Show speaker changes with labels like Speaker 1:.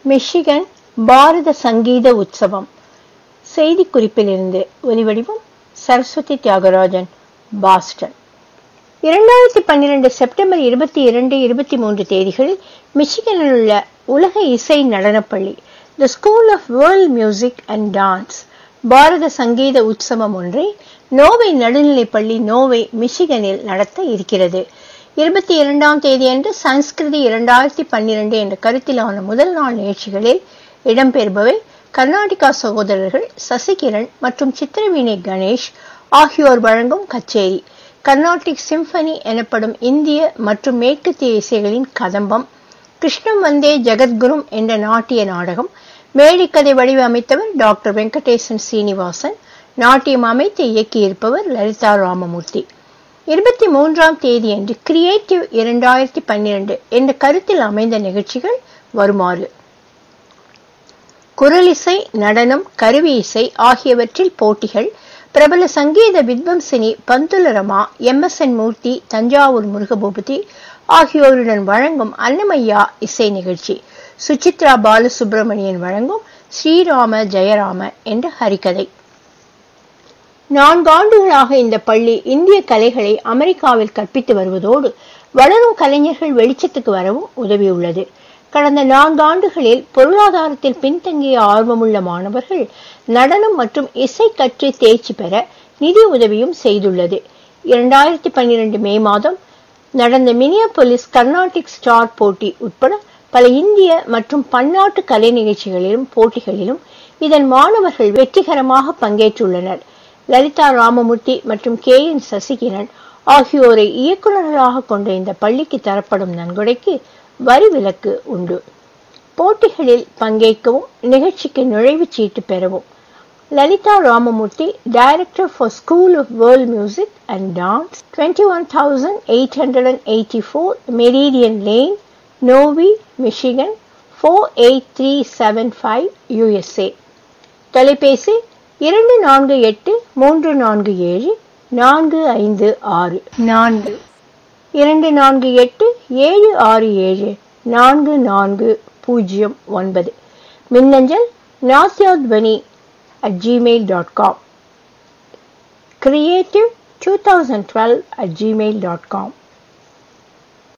Speaker 1: Michigan பாரத சங்கீத உற்சவம் செய்திக்குறிப்பிலிருந்து ஒலிவடிவம் Saraswati Thiagarajan Boston இரண்டாயிரத்தி பன்னிரண்டு செப்டம்பர் இருபத்தி இரண்டு இருபத்தி மூன்று தேதிகளில் மிச்சிகனில் உள்ள உலக இசை நடனப்பள்ளி the school of world music and dance Bharata Sangeetha Utsavam ஒன்றை நோவை நடுநிலைப்பள்ளி நோவை மிச்சிகனில் நடத்த இருக்கிறது இருபத்தி இரண்டாம் தேதியன்று சன்ஸ்கிருதி இரண்டாயிரத்தி பன்னிரண்டு என்ற கருத்திலான முதல் நாள் நிகழ்ச்சிகளில் இடம்பெறுபவை கர்நாடகா சகோதரர்கள் சசிகிரண் மற்றும் சித்திரவீணை கணேஷ் ஆகியோர் வழங்கும் கச்சேரி கர்நாடிக் சிம்பனி எனப்படும் இந்திய மற்றும் மேற்கத்திய இசைகளின் கதம்பம் கிருஷ்ணம் வந்தே ஜெகத்குரும் என்ற நாட்டிய நாடகம் மேடைக்கதை வடிவமைத்தவர் டாக்டர் வெங்கடேசன் சீனிவாசன் நாட்டியம் அமைத்து இயக்கியிருப்பவர் லலிதா ராமமூர்த்தி இருபத்தி மூன்றாம் தேதியன்று கிரியேட்டிவ் இரண்டாயிரத்தி பன்னிரண்டு என்ற கருத்தில் அமைந்த நிகழ்ச்சிகள் வருமாறு குரலிசை நடனம் கருவி இசை ஆகியவற்றில் போட்டிகள் பிரபல சங்கீத வித்வம்சினி Pantula Rama M S N Murthy Thanjavur Murugaboopathi ஆகியோருடன் வழங்கும் அன்னமையா இசை நிகழ்ச்சி சுசித்ரா பாலசுப்ரமணியன் வழங்கும் ஸ்ரீராம ஜெயராம என்ற ஹரிகதை நான்காண்டுகளாக இந்த பள்ளி இந்திய கலைகளை அமெரிக்காவில் கற்பித்து வருவதோடு வளரும் கலைஞர்கள் வெளிச்சத்துக்கு வரவும் உதவியுள்ளது கடந்த நான்காண்டுகளில் பொருளாதாரத்தில் பின்தங்கிய ஆர்வமுள்ள மாணவர்கள் நடனம் மற்றும் இசை கற்று தேர்ச்சி பெற நிதி உதவியும் செய்துள்ளது இரண்டாயிரத்தி பன்னிரண்டு மே மாதம் நடந்த மினியாபொலிஸ் கர்நாடிக் ஸ்டார் போட்டி உட்பட பல இந்திய மற்றும் பன்னாட்டு கலை நிகழ்ச்சிகளிலும் போட்டிகளிலும் இதன் மாணவர்கள் வெற்றிகரமாக பங்கேற்றுள்ளனர் லலிதா ராமமூர்த்தி மற்றும் கே என் சசிகிரண் ஆகியோரை இயக்குநர்களாக கொண்ட இந்த பள்ளிக்கு தரப்படும் நன்கொடைக்கு வரி விலக்கு உண்டு போட்டிகளில் பங்கேற்கவும் நிகழ்ச்சிக்கு நுழைவுச் சீட்டு பெறவும் Lalitha Ramamurthy director for school of world music and dance twenty one thousand eight hundred and eighty four Meridian Lane Novi Michigan four eight three seven five USA தொலைபேசி இரண்டு நான்கு எட்டு மூன்று நான்கு ஏழு நான்கு ஐந்து ஆறு நான்கு இரண்டு நான்கு எட்டு ஏழு ஆறு ஏழு நான்கு நான்கு பூஜ்ஜியம் ஒன்பது மின்னஞ்சல் நாசியாத்வனி at Gmail dot com creative two thousand twelve at Gmail dot com